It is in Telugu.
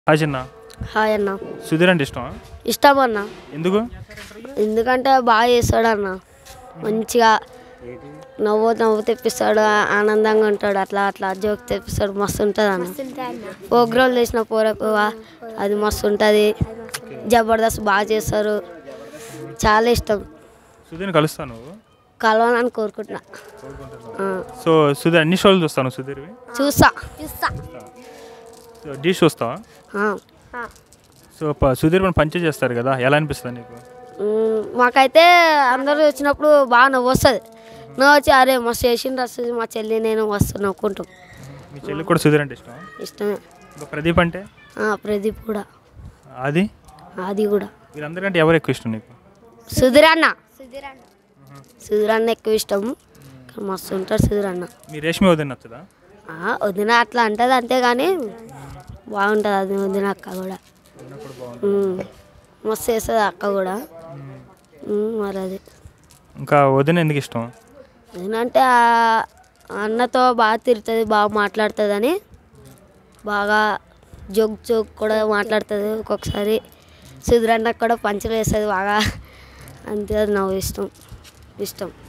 హాయ్ చిన్న హాయ్ అన్న సుధీర్ అంటే ఇష్టమా ఇష్టం అన్న ఎందుకు ఎందుకంటే బాగా చేస్తాడు అన్న మంచిగా నవ్వు నవ్వు తెప్పిస్తాడు ఆనందంగా ఉంటాడు అట్లా అట్లా జోక్ తెప్పిస్తాడు మస్తు ఉంటుంది అన్న ప్రోగ్రామ్ చేసిన పోరపు అది మస్తు ఉంటుంది జబర్దస్త్ బాగా చేస్తారు చాలా ఇష్టం సుధీర్ని కలుస్తాను నువ్వు కలవాలని కోరుకుంటున్నా ఆ, సో సుధీర్ అన్ని షోలు చూస్తాను సుధీర్వి చూస్తా చూస్తా సో డీ చూస్తావా ఆ. సో ప- సుధీర్ మనం పంచే చేస్తారు కదా ఎలా అనిపిస్తుంది నీకు మ్మ్. మాకైతే అందరూ వచ్చినప్పుడు బాగా నవ్వు వస్తుంది నవ్వు వచ్చి అరే మస్తు చేసిండ్రు వస్తుంది మా చెల్లి నేను వస్తు నవ్వుకుంటాం మీ చెల్లికి కూడా సుధీర్ అంటే ఇష్టమా ఇష్టమే ఇంకా ప్రదీప్ అంటే ఆ, ప్రదీప్ కూడా అది అది కూడా వీళ్ళందరికంటే ఎవరు ఎక్కువ ఇష్టం నీకు సుధీరన్న సుధీరన్న ఎక్కువ ఇష్టం కానీ మస్తు ఉంటాడు సుధీరన్న మీ రేష్మి వదిన నచ్చదా ఆ, వదిన అట్లా అంటది అంతే కానీ బాగుంటుంది అది వదిన అక్క కూడా మ్మ్. మస్తు చేస్తుంది అక్క కూడా మ్మ్, మరి అది ఇంకా వదిన ఎందుకు ఇష్టం ఏంటంటే ఆ అన్నతో బాగా తిరుగుతుంది బాగా మాట్లాడుతుంది అని బాగా జోక్ జోక్ కూడా మాట్లాడుతుంది ఒక్కొక్కసారి సుధీరన్నకు కూడా పంచులు వేస్తుంది బాగా అంతే అది నవ్వు ఇష్టం ఇష్టం